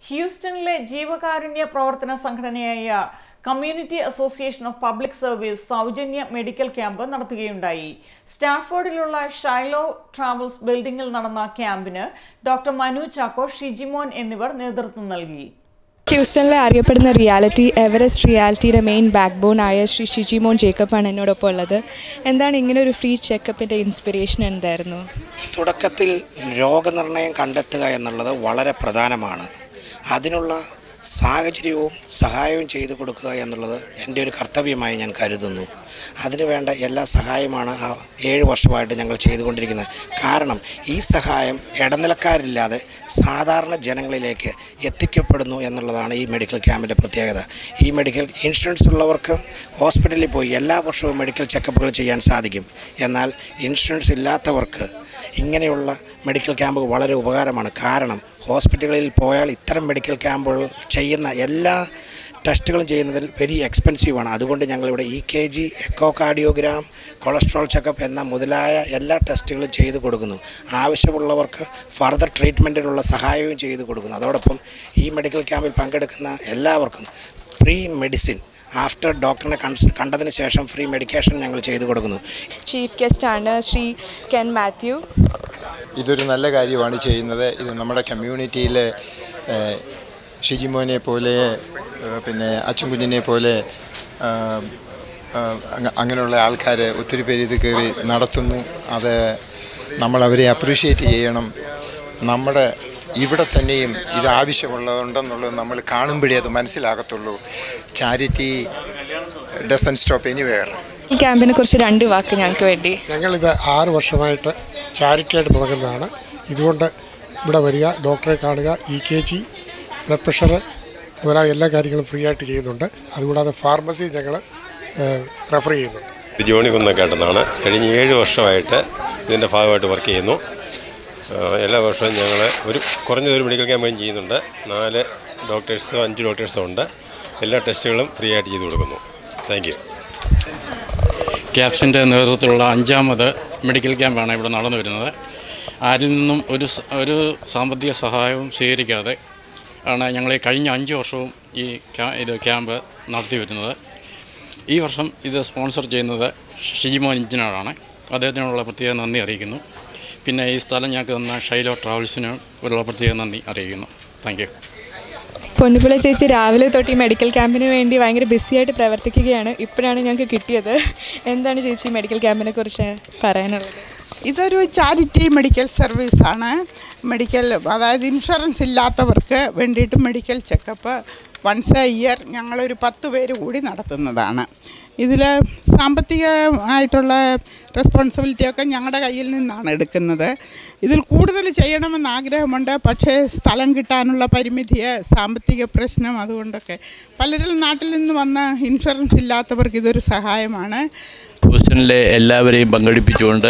ഹ്യൂസ്റ്റണിലെ ജീവകാരുണ്യ പ്രവർത്തന സംഘടനയായ community association of public service സൗജന്യ മെഡിക്കൽ ക്യാമ്പ് നടത്തുകയുണ്ടായി സ്റ്റാൻഫോർഡിലുള്ള ഷൈലോ ട്രാവൽസ് ബിൽഡിംഗിൽ നടന്ന ക്യാമ്പിന് ഡോക്ടർ മനു ചാക്കോ ഷിജിമോൻ എന്നിവർ നേതൃത്വം നൽകി ഹ്യൂസ്റ്റണിലെ അറിയപ്പെടുന്ന റിയാലിറ്റി എവറസ്റ്റ് റിയാലിറ്റിയുടെ മെയിൻ ബാക്ക് ബോൺ ആയ ശ്രീ ഷിജിമോൻ ജേക്കബാണ് എന്നോടൊപ്പം ഉള്ളത് എന്താണ് ഇങ്ങനെ ഒരു ഫ്രീ ചെക്കപ്പിൻ്റെ ഇൻസ്പിറേഷൻ എന്തായിരുന്നു തുടക്കത്തിൽ രോഗനിർണയം കണ്ടെത്തുക എന്നുള്ളത് വളരെ പ്രധാനമാണ് അതിനുള്ള സാഹചര്യവും സഹായവും ചെയ്തു കൊടുക്കുക എന്നുള്ളത് എൻ്റെ ഒരു കർത്തവ്യമായി ഞാൻ കരുതുന്നു അതിനു വേണ്ട എല്ലാ സഹായമാണ് ആ ഏഴ് വർഷമായിട്ട് ഞങ്ങൾ ചെയ്തുകൊണ്ടിരിക്കുന്നത് കാരണം ഈ സഹായം ഇടനിലക്കാരില്ലാതെ സാധാരണ ജനങ്ങളിലേക്ക് എത്തിക്കപ്പെടുന്നു എന്നുള്ളതാണ് ഈ മെഡിക്കൽ ക്യാമ്പിൻ്റെ പ്രത്യേകത ഈ മെഡിക്കൽ ഇൻഷുറൻസ് ഉള്ളവർക്ക് ഹോസ്പിറ്റലിൽ പോയി എല്ലാ വർഷവും മെഡിക്കൽ ചെക്കപ്പുകൾ ചെയ്യാൻ സാധിക്കും എന്നാൽ ഇൻഷുറൻസ് ഇല്ലാത്തവർക്ക് ഇങ്ങനെയുള്ള മെഡിക്കൽ ക്യാമ്പുകൾ വളരെ ഉപകാരമാണ് കാരണം ഹോസ്പിറ്റലുകളിൽ പോയാൽ ഇത്തരം മെഡിക്കൽ ക്യാമ്പുകൾ ചെയ്യുന്ന എല്ലാ ടെസ്റ്റുകളും ചെയ്യുന്നതിൽ വെരി എക്സ്പെൻസീവാണ് അതുകൊണ്ട് ഞങ്ങളിവിടെ E K G echocardiogram cholesterol checkup എന്ന മുതലായ എല്ലാ ടെസ്റ്റുകളും ചെയ്തു കൊടുക്കുന്നു ആവശ്യമുള്ളവർക്ക് ഫർദർ ട്രീറ്റ്മെൻറ്റിനുള്ള സഹായവും ചെയ്തു കൊടുക്കുന്നു അതോടൊപ്പം ഈ മെഡിക്കൽ ക്യാമ്പിൽ പങ്കെടുക്കുന്ന എല്ലാവർക്കും പ്രീ മെഡിസിൻ ആഫ്റ്റർ ഡോക്ടറിനെ കൺസ് കണ്ടതിന് ശേഷം ഫ്രീ മെഡിക്കേഷൻ ഞങ്ങൾ ചെയ്തു കൊടുക്കുന്നു ചീഫ് ഗസ്റ്റാണ് ശ്രീ കെൻ മാത്യു ഇതൊരു നല്ല കാര്യമാണ് ചെയ്യുന്നത് ഇത് നമ്മുടെ കമ്മ്യൂണിറ്റിയിലെ ഏഹ്, ഷിജിമോനെ പോലെ ഏഹ്, പിന്നെ അച്ചുംകുഞ്ഞിനെ പോലെ ആഹ്, ആഹ്, അങ്ങ- അങ്ങനെയുള്ള ആൾക്കാർ ഒത്തിരി പേര് ഇത് കയറി നടത്തുന്നു അത് നമ്മൾ അവരെ അപ്രീഷിയേറ്റ് ചെയ്യണം നമ്മുടെ ഇവിടെ തന്നെയും ഇത് ആവശ്യമുള്ളതുണ്ടെന്നുള്ളത് നമ്മൾ കാണുമ്പോഴേ അത് മനസ്സിലാകത്തുള്ളൂ ചാരിറ്റി ഡസൻ സ്റ്റോപ്പ് എനിവെയർ ഈ ക്യാമ്പിനെ കുറിച്ച് രണ്ട് വാക്ക് ഞങ്ങൾക്ക് വേണ്ടി ഞങ്ങളിത് ആറ് വർഷമായിട്ട് ചാരിറ്റിയായിട്ട് തുടങ്ങുന്നതാണ് ഇതുകൊണ്ട് ഇവിടെ വരിക ഡോക്ടറെ കാണുക E K G blood pressure മുതലായ എല്ലാ കാര്യങ്ങളും ഫ്രീ ആയിട്ട് ചെയ്യുന്നുണ്ട് അതുകൂടാതെ ഫാർമസി ഞങ്ങൾ റെഫർ ചെയ്യുന്നുണ്ട് ഇത് ജോണി കുന്നക്കാട്ടെന്നാണ് കഴിഞ്ഞ ഏഴ് വർഷമായിട്ട് ഇതിൻ്റെ ഭാഗമായിട്ട് വർക്ക് ചെയ്യുന്നു ആ, എല്ലാ വർഷവും ഞങ്ങൾ ഒരു കുറഞ്ഞതൊരു മെഡിക്കൽ ക്യാമ്പയിൻ ചെയ്യുന്നുണ്ട് നാല് ഡോക്ടേഴ്സോ അഞ്ച് ഡോക്ടേഴ്സോ ഉണ്ട് എല്ലാ ടെസ്റ്റുകളും ഫ്രീ ആയിട്ട് ചെയ്തു കൊടുക്കുന്നു താങ്ക് യു ക്യാപ്സിൻ്റെ നേതൃത്വത്തിലുള്ള അഞ്ചാമത് മെഡിക്കൽ ക്യാമ്പാണ് ഇവിടെ നടന്നു വരുന്നത് ആരിൽ നിന്നും ഒരു സ- ഒരു സാമ്പത്തിക സഹായവും സ്വീകരിക്കാതെ ആണ് ഞങ്ങൾ ഈ കഴിഞ്ഞ അഞ്ച് വർഷവും ഈ ക്യാ- ഇത് ക്യാമ്പ് നടത്തി വരുന്നത് ഈ വർഷം ഇത് സ്പോൺസർ ചെയ്യുന്നത് ഷിജിമോൻ ഇഞ്ചിനാറാണ് അദ്ദേഹത്തിനുള്ള പ്രത്യേക നന്ദി അറിയിക്കുന്നു പിന്നെ ഈ സ്ഥലം ഞങ്ങൾക്ക് തന്ന ഷൈലോ ട്രാവൽസിന് ഉള്ള പ്രത്യേക നന്ദി അറിയിക്കുന്നു താങ്ക് യു പൊന്നുപിള്ള ചേച്ചി രാവിലെ തൊട്ട് ഈ മെഡിക്കൽ ക്യാമ്പിന് വേണ്ടി ഭയങ്കര ബിസിയായിട്ട് പ്രവർത്തിക്കുകയാണ് ഇപ്പോഴാണ് ഞങ്ങൾക്ക് കിട്ടിയത് എന്താണ് ചേച്ചി മെഡിക്കൽ ക്യാമ്പിനെ കുറിച്ച് പറയാനുള്ളത് ഇതൊരു ചാരിറ്റി മെഡിക്കൽ സർവീസാണ് മെഡിക്കൽ അതായത് ഇൻഷുറൻസ് ഇല്ലാത്തവർക്ക് വേണ്ടിയിട്ട് medical checkup once a year ഞങ്ങളൊരു പത്ത് പേര് കൂടി നടത്തുന്നതാണ് ഇതിൽ സാമ്പത്തികമായിട്ടുള്ള റെസ്പോൺസിബിലിറ്റിയൊക്കെ ഞങ്ങളുടെ കയ്യിൽ നിന്നാണ് എടുക്കുന്നത് ഇതിൽ കൂടുതൽ ചെയ്യണമെന്ന് ആഗ്രഹമുണ്ട് പക്ഷേ സ്ഥലം കിട്ടാനുള്ള പരിമിതി സാമ്പത്തിക പ്രശ്നം അതുകൊണ്ടൊക്കെ പലരും നാട്ടിൽ നിന്ന് വന്ന ഇൻഷുറൻസ് ഇല്ലാത്തവർക്ക് ഇതൊരു സഹായമാണ് ഹൂസ്റ്റണിലെ എല്ലാവരെയും പങ്കെടുപ്പിച്ചുകൊണ്ട്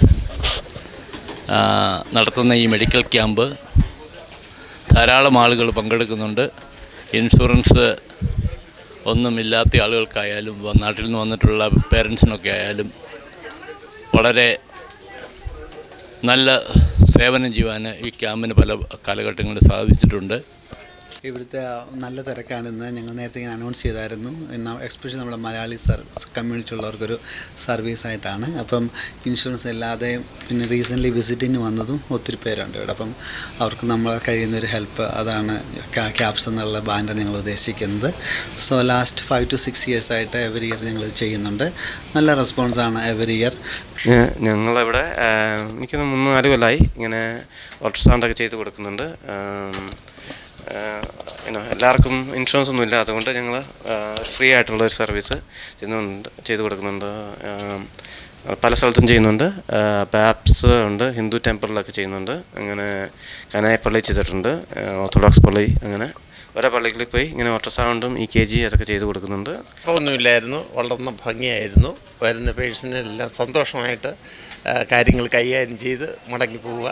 ആ, നടത്തുന്ന ഈ മെഡിക്കൽ ക്യാമ്പ് ധാരാളം ആളുകൾ പങ്കെടുക്കുന്നുണ്ട് ഇൻഷുറൻസ് ഒന്നുമില്ലാത്ത ആളുകൾക്കായാലും വ- നാട്ടിൽ നിന്ന് വന്നിട്ടുള്ള പേരൻസിനൊക്കെ ആയാലും വളരെ നല്ല സേവനം ചെയ്യുവാൻ ഈ ക്യാമ്പിന് പല കാലഘട്ടങ്ങളിൽ സാധിച്ചിട്ടുണ്ട് ഇവിടുത്തെ നല്ല തിരക്കാണെന്ന് ഞങ്ങൾ നേരത്തെ ഇങ്ങനെ അനൗൺസ് ചെയ്തായിരുന്നു എക്സ്പെഷ്യലി നമ്മുടെ മലയാളി സർ കമ്മ്യൂണിറ്റി ഉള്ളവർക്കൊരു സർവീസായിട്ടാണ് അപ്പം ഇൻഷുറൻസ് ഇല്ലാതെ പിന്നെ റീസെൻ്റ്ലി വിസിറ്റിന് വന്നതും ഒത്തിരി പേരുണ്ട് ഇവിടെ അപ്പം അവർക്ക് നമ്മൾ കഴിയുന്ന ഒരു ഹെൽപ്പ് അതാണ് ക്യാപ്സ് എന്നുള്ള ബാൻഡ് ഞങ്ങൾ ഉദ്ദേശിക്കുന്നത് so last five to six years ആയിട്ട് എവറി ഇയർ ഞങ്ങൾ ചെയ്യുന്നുണ്ട് നല്ല റെസ്പോൺസാണ് എവറി ഇയർ ഞ- ഞങ്ങളിവിടെ ആം, എനിക്കൊന്ന് മൂന്ന് നാല് കൊല്ലമായി ഇങ്ങനെ അൾട്രാസൗണ്ടൊക്കെ ചെയ്ത് കൊടുക്കുന്നുണ്ട് ആം, ആ, പിന്നെ എല്ലാവർക്കും ഇൻഷുറൻസ് ഒന്നും ഇല്ല അതുകൊണ്ട് ഞങ്ങൾ ഫ്രീ ആയിട്ടുള്ള ഒരു സർവീസ് ചെയ്യുന്നുണ്ട് ചെയ്ത് കൊടുക്കുന്നുണ്ട് ആം, പല സ്ഥലത്തും ചെയ്യുന്നുണ്ട് ബാപ്സ് ഉണ്ട് ഹിന്ദു ടെമ്പിളിലൊക്കെ ചെയ്യുന്നുണ്ട് അങ്ങനെ കനായ പള്ളി ചെയ്തിട്ടുണ്ട് ആ, ഓർത്തഡോക്സ് പള്ളി അങ്ങനെ ഓരോ പള്ളികളിൽ പോയി ഇങ്ങനെ അൾട്രാസൗണ്ടും ഇ കെ ജി അതൊക്കെ ചെയ്ത് കൊടുക്കുന്നുണ്ട് ഒന്നുമില്ലായിരുന്നു വളരെ ഭംഗിയായിരുന്നു വരുന്ന പേഴ്സണെല്ലാം സന്തോഷമായിട്ട് ആ, കാര്യങ്ങൾ കൈകാര്യം ചെയ്ത് മടങ്ങി പോവുക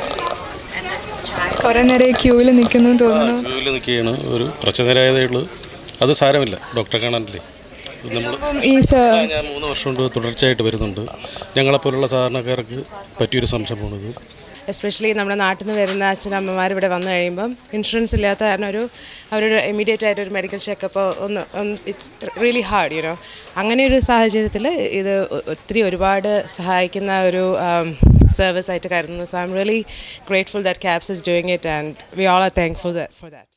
കുറേ നേരം ക്യൂവിൽ നിൽക്കുന്നു എന്ന് തോന്നുന്നു ക്യൂവിൽ നിൽക്കുകയാണ് ഒരു കുറച്ച് നേരമായതേ ഉള്ളൂ അത് സാരമില്ല ഡോക്ടറെ കാണാനല്ലേ ഇത് നമ്മൾ അപ്പം ഈ സ- ഞാൻ മൂന്ന് വർഷം കൊണ്ട് തുടർച്ചയായിട്ട് വരുന്നുണ്ട് ഞങ്ങളെപ്പോലുള്ള സാധാരണക്കാർക്ക് പറ്റിയൊരു സംരംഭമാണിത് എസ്പെഷ്യലി നമ്മുടെ നാട്ടിൽ നിന്ന് വരുന്ന അച്ഛനമ്മമാർ ഇവിടെ വന്നു കഴിയുമ്പം ഇൻഷുറൻസ് ഇല്ലാത്ത കാരണം ഒരു അവരൊരു ഇമ്മീഡിയറ്റ് ആയിട്ട് ഒരു മെഡിക്കൽ ചെക്കപ്പ് ഒന്ന് ഇറ്റ്സ് റിയലി ഹാർഡ് യുനോ അങ്ങനെ ഒരു സാഹചര്യത്തിൽ ഇത് ഒ- ഒത്തിരി ഒരുപാട് സഹായിക്കുന്ന ഒരു സർവീസ് ആയിട്ട് കരുതുന്നു so I am really grateful that cabs is doing it and we all are thankful for that